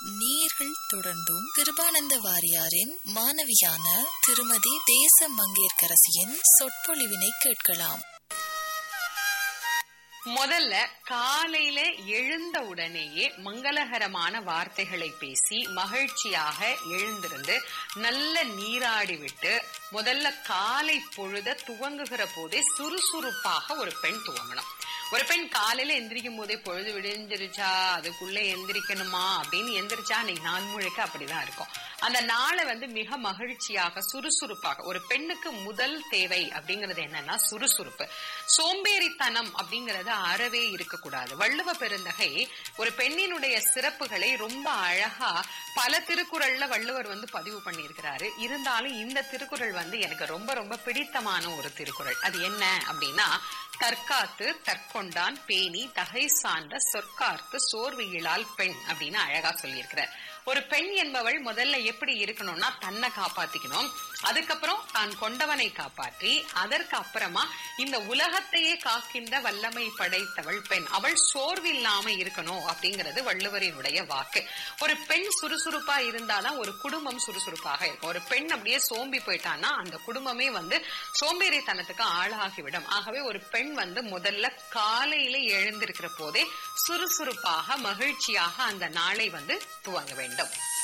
நேர்கள் தொடர்ந்தும் கிருபானந்த வாரியாரின் மாணவியான திருமதி தேச மங்கேற்கரசியின் சொற்பொழிவினை கேட்கலாம் முதல்ல காலையில எழுந்த உடனேயே மங்களகரமான வார்த்தைகளை பேசி மகிழ்ச்சியாக எழுந்திருந்து நல்ல நீராடி விட்டு முதல்ல காலை பொழுத துவங்குகிற போதே சுறுசுறுப்பாக ஒரு பெண் துவங்கணும் ஒரு பெண் காலையில எந்திரிக்கும் போதே பொழுது விடிஞ்சிருச்சா அதுக்குள்ள எந்திரிக்கணுமா அப்படின்னு எந்திரிச்சா அன்னைக்கு நாள் முழுக்க அப்படிதான் இருக்கும் அந்த நாளை வந்து மிக மகிழ்ச்சியாக சுறுசுறுப்பாக ஒரு பெண்ணுக்கு முதல் தேவை அப்படிங்கிறது என்னன்னா சுறுசுறுப்பு சோம்பேறித்தனம் அப்படிங்கறது அறவே இருக்கக்கூடாது வள்ளுவ பெருந்தகை ஒரு பெண்ணினுடைய சிறப்புகளை ரொம்ப அழகா பல திருக்குறள்ல வள்ளுவர் வந்து பதிவு பண்ணியிருக்கிறாரு இருந்தாலும் இந்த திருக்குறள் வந்து எனக்கு ரொம்ப ரொம்ப பிடித்தமான ஒரு திருக்குறள் அது என்ன அப்படின்னா தற்காத்து தற்கொண்டான் பேணி தகை சார்ந்த சொற்கார்த்து சோர்வு இயலால் பெண் அப்படின்னு அழகா சொல்லியிருக்கிறார் ஒரு பெண் என்பவள் முதல்ல எப்படி இருக்கணும்னா தன்னை காப்பாத்திக்கணும் அதுக்கப்புறம் தான் கொண்டவனை காப்பாற்றி அதற்கு அப்புறமா இந்த உலகத்தையே காக்கின்ற வல்லமை படைத்தவள் பெண் அவள் சோர்வில்லாம இருக்கணும் அப்படிங்கிறது வள்ளுவரினுடைய வாக்கு ஒரு பெண் சுறுசுறுப்பா இருந்தாதான் ஒரு குடும்பம் சுறுசுறுப்பாக இருக்கும் ஒரு பெண் அப்படியே சோம்பி போயிட்டான்னா அந்த குடும்பமே வந்து சோம்பேறித்தனத்துக்கு ஆளாகிவிடும் ஆகவே ஒரு பெண் வந்து முதல்ல காலையில எழுந்திருக்கிற போதே சுறுசுறுப்பாக மகிழ்ச்சியாக அந்த நாளை வந்து துவங்க வேண்டும்